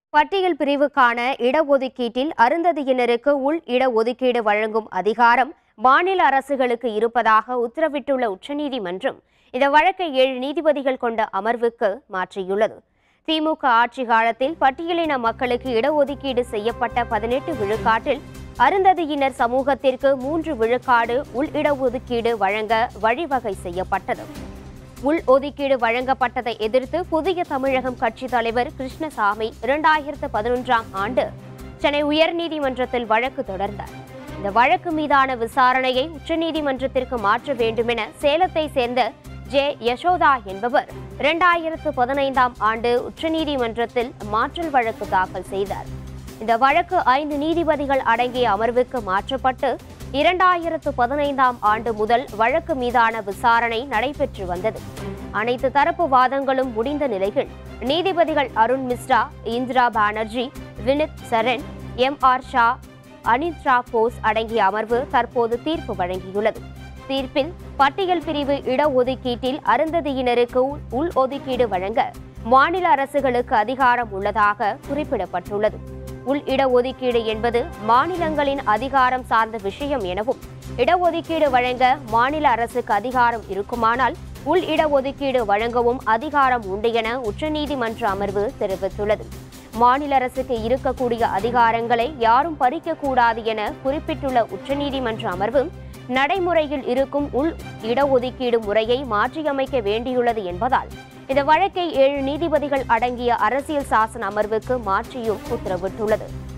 பட்டியல் பிரிவுக்கான இடஒதுக்கீட்டில் அருந்ததியினருக்கு உள் இடஒதுக்கீடு வழங்கும் அதிகாரம் மாநில அரசுகளுக்கு இருப்பதாக உத்தரவிட்டுள்ள உச்சநீதிமன்றம் இந்த வழக்கை ஏழு நீதிபதிகள் கொண்ட அமர்வுக்கு மாற்றியுள்ளது திமுக ஆட்சி காலத்தில் பட்டியலின மக்களுக்கு இடஒதுக்கீடு செய்யப்பட்ட பதினெட்டு விழுக்காட்டில் அருந்ததியினர் சமூகத்திற்கு மூன்று விழுக்காடு உள் இடஒதுக்கீடு வழங்க வழிவகை செய்யப்பட்டது உள் ஒதுக்கீடு வழங்கப்பட்டதை எதிர்த்து புதிய தமிழகம் கட்சி தலைவர் கிருஷ்ணசாமி இரண்டாயிரத்து பதினொன்றாம் ஆண்டு சென்னை உயர்நீதிமன்றத்தில் வழக்கு தொடர்ந்தார் இந்த வழக்கு மீதான விசாரணையை உச்சநீதிமன்றத்திற்கு மாற்ற வேண்டுமென சேலத்தை சேர்ந்த ஜே யசோதா என்பவர் இரண்டாயிரத்து பதினைந்தாம் ஆண்டு உச்சநீதிமன்றத்தில் மாற்றல் வழக்கு தாக்கல் செய்தார் இந்த வழக்கு ஐந்து நீதிபதிகள் அடங்கிய அமர்வுக்கு மாற்றப்பட்டு இரண்டாயிரத்து பதினைந்தாம் ஆண்டு முதல் வழக்கு மீதான விசாரணை நடைபெற்று வந்தது அனைத்து தரப்பு வாதங்களும் முடிந்த நிலையில் நீதிபதிகள் அருண் மிஸ்ரா இந்திரா பானர்ஜி வினித் சரண் எம் ஆர் ஷா அனித்ரா போஸ் அடங்கிய அமர்வு தற்போது தீர்ப்பு வழங்கியுள்ளது தீர்ப்பில் பட்டியல் பிரிவு இடஒதுக்கீட்டில் அருந்ததியினருக்கு உள் ஒதுக்கீடு வழங்க மாநில அரசுகளுக்கு அதிகாரம் உள்ளதாக குறிப்பிடப்பட்டுள்ளது உள் இடஒதுக்கீடு என்பது மாநிலங்களின் அதிகாரம் சார்ந்த விஷயம் எனவும் இடஒதுக்கீடு வழங்க மாநில அரசுக்கு அதிகாரம் இருக்குமானால் உள் இடஒதுக்கீடு வழங்கவும் அதிகாரம் உண்டு என உச்சநீதிமன்ற அமர்வு தெரிவித்துள்ளது மாநில அரசுக்கு இருக்கக்கூடிய அதிகாரங்களை யாரும் பறிக்கக்கூடாது என குறிப்பிட்டுள்ள உச்சநீதிமன்ற அமர்வு நடைமுறையில் இருக்கும் உள் இடஒதுக்கீடு முறையை மாற்றியமைக்க வேண்டியுள்ளது என்பதால் இந்த வழக்கை ஏழு நீதிபதிகள் அடங்கிய அரசியல் சாசன அமர்வுக்கு மாற்றியும் உத்தரவிட்டுள்ளது